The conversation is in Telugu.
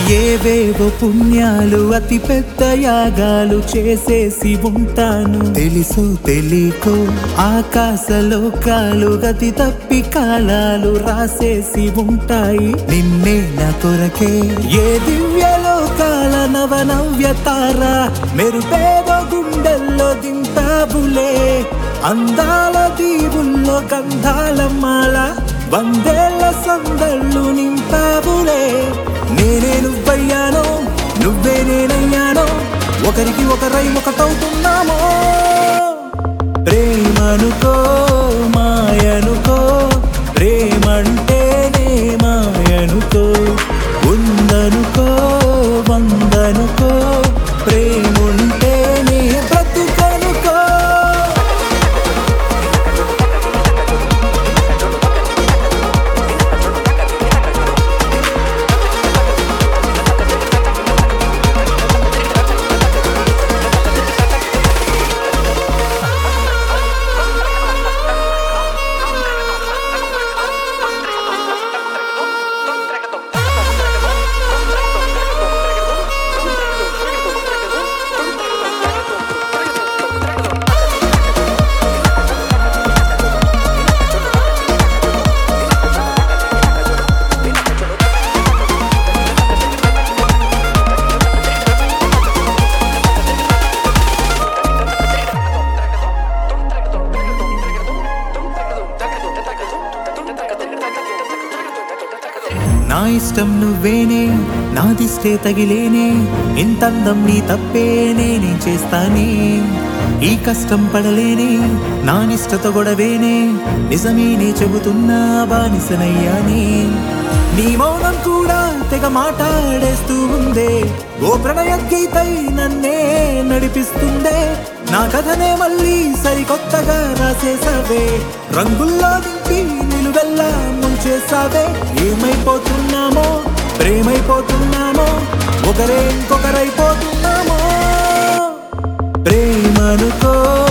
ఏవేవో పుణ్యాలు అతి పెద్ద యాగాలు చేసేసి ఉంటాను తెలుసు తెలియకో ఆకాశ లోకాలు గతి తప్పి కాలాలు రాసేసి ఉంటాయి నిన్నే నా కొరకే ఏ దివ్య లోకాల నవ నవ్య తార మెరుపేదో గుండెల్లో దింపాబులే అందాల దీవుల్లో గంధాల మాల వందేళ్ల సందళ్ళు నింపావులే నేనే నువ్వయ్యానో నువ్వే నేనయ్యానో ఒకరికి ఒకరై ఒకటవుతున్నామో ప్రేమనుకో మాయనుకో ప్రేమంటేనే మాయనుకో ఉందనుకో వందనుకో ప్రేముంటేనే బ్రతుకనుకో నా ఇష్టం నువ్వేనే నాదిష్టే తగిలేనే ఇంతందం నీ తప్పే నేనే చేస్తానే ఈ కష్టం పడలేనే నా నిష్టతో గొడవేనే నిజమేనే చెబుతున్నా బానిసనయ్యానే నీ మౌనం కూడా తెగ మాట్లాడేస్తూ ఉందే ఓ ప్రణయ గీతై నన్నే నడిపిస్తుందే నా కథనే మళ్ళీ సరికొత్తగా రాసేసావే రంగుల్లో నింపి నిలువెల్లా ముంచేసావే ఏమైపోతున్నామో ప్రేమైపోతున్నామో ఒకరే ఇంకొకరైపోతున్నామో ప్రేమనుకో